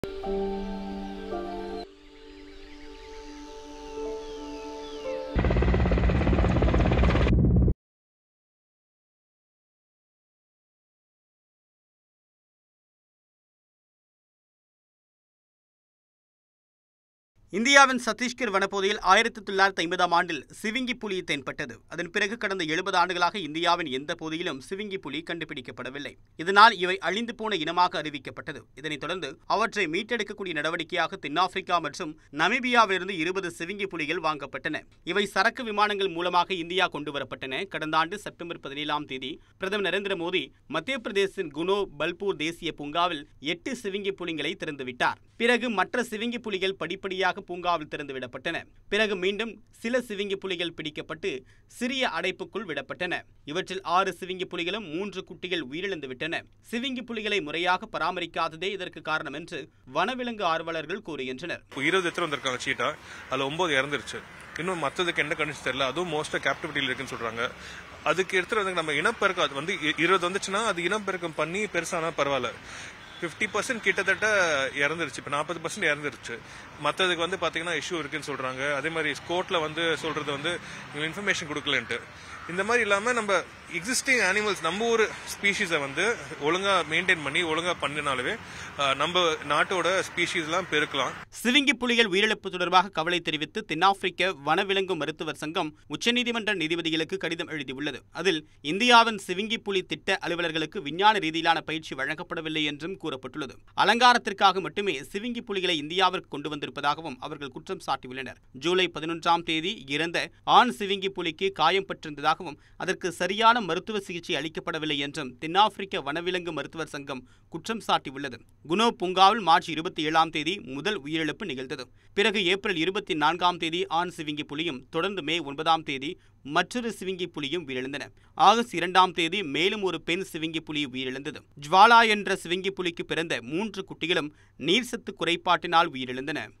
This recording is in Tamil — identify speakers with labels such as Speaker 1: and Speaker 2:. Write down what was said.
Speaker 1: இந்தியாவின் சத்தீஸ்கர் வனப்பகுதியில் ஆயிரத்தி தொள்ளாயிரத்தி ஐம்பதாம் ஆண்டில் சிவிங்கி புலி தென்பட்டது அதன் பிறகு கடந்த எழுபது ஆண்டுகளாக இந்தியாவின் எந்த பகுதியிலும் சிவிங்கி புலி கண்டுபிடிக்கப்படவில்லை இதனால் இவை அழிந்து போன இனமாக அறிவிக்கப்பட்டது இதனைத் தொடர்ந்து அவற்றை மீட்டெடுக்கக்கூடிய நடவடிக்கையாக தென்னாப்பிரிக்கா மற்றும் நமீபியாவிலிருந்து இருபது சிவிங்கி புலிகள் வாங்கப்பட்டன இவை சரக்கு விமானங்கள் மூலமாக இந்தியா கொண்டு வரப்பட்டன கடந்த ஆண்டு செப்டம்பர் பதினேழாம் தேதி பிரதமர் நரேந்திர மோடி மத்திய பிரதேசின் குனோ பல்பூர் தேசிய பூங்காவில் எட்டு சிவிங்கி புலிகளை திறந்துவிட்டார் பிறகு மற்ற சிவிங்கி புலிகள் படிப்படியாக பூங்காவில் திறந்து விடப்பட்டன பிறகு மீண்டும் சில சிவிங்கி புலிகள் பிடிக்கப்பட்டு சிறிய அடைப்புக்குள் விடப்பட்டன இவற்றில் ஆறு சிவிங்கி புலிகளும் மூன்று குட்டிகள் உயிரிழந்து விட்டன சிவிங்கி புலிகளை முறையாக பராமரிக்காததே இதற்கு காரணம் என்று வனவிலங்கு ஆர்வலர்கள் கூறுகின்றனர்
Speaker 2: இப்போ இருபது எத்தனை வந்திருக்காங்க சீட்டா அதில் ஒம்பது இறந்துருச்சு இன்னும் மற்றதுக்கு என்ன கண்டிச்சு தெரியல அதுவும் மோஸ்ட்டாக கேப்டிவிட்டியில் இருக்குன்னு சொல்கிறாங்க அதுக்கு எடுத்துகிட்டு வந்து நம்ம இனப்பெருக்கம் அது வந்து இ- இருபது வந்துச்சுன்னா அது இனப்பெருக்கம் பண்ணி பெருசானா பரவாயில்ல ஃபிஃப்டி பர்சன்ட் கிட்டத்தட்ட இறந்துருச்சு இப்போ நாற்பது பர்சன்ட் இறந்துருச்சு மற்றதுக்கு வந்து பார்த்தீங்கன்னா இஷ்யூ இருக்குன்னு சொல்கிறாங்க அதே மாதிரி கோர்ட்டில் வந்து சொல்கிறது வந்து இன்ஃபர்மேஷன் கொடுக்கலன்ட்டு இந்த மாதிரி இல்லாமல் நம்ம எக்ஸிஸ்டிங் அனிமல்ஸ் நம்ம ஊர் ஸ்பீஷீஸை வந்து ஒழுங்காக மெயின்டைன் பண்ணி ஒழுங்காக பண்ணினாலே அஹ், நம்ம நாட்டோட ஸ்பீஷீஸ்லாம் பெருக்கலாம்
Speaker 1: சிவிங்கி புலிகள் உயிரிழப்பு தொடர்பாக கவலை தெரிவித்து தென்னாப்பிரிக்க வனவிலங்கு மருத்துவர் சங்கம் உச்சநீதிமன்ற நீதிபதிகளுக்கு கடிதம் எழுதியுள்ளது அதில் இந்தியாவின் சிவிங்கி புலி திட்ட அலுவலர்களுக்கு விஞ்ஞான ரீதியிலான பயிற்சி வழங்கப்படவில்லை என்றும் கூறப்பட்டுள்ளது அலங்காரத்திற்காக மட்டுமே சிவிங்கி புலிகளை இந்தியாவிற்கு கொண்டு வந்திருப்பதாகவும் அவர்கள் குற்றம் சாட்டியுள்ளனர் ஜூலை பதினொன்றாம் தேதி இறந்த ஆண் சிவிங்கி புலிக்கு காயம் பட்டிருந்ததாகவும் அதற்கு சரியான மருத்துவ சிகிச்சை அளிக்கப்படவில்லை என்றும் தென்னாப்பிரிக்க வனவிலங்கு மருத்துவர் சங்கம் குற்றம் சாட்டியுள்ளது குனோ பூங்காவில் மார்ச் இருபத்தி ஏழாம் தேதி முதல் உயிரிழப்பு நிகழ்ந்தது பிறகு ஏப்ரல் இருபத்தி நான்காம் தேதி ஆண் சிவிங்கி புலியும் தொடர்ந்து மே ஒன்பதாம் தேதி மற்றொரு சிவிங்கி புலியும் உயிரிழந்தன ஆகஸ்ட் இரண்டாம் தேதி மேலும் ஒரு பெண் சிவிங்கி புலி உயிரிழந்தது ஜுவாலா என்ற சிவிங்கி புலிக்கு பிறந்த மூன்று குட்டிகளும் நீர்சத்து குறைபாட்டினால் உயிரிழந்தன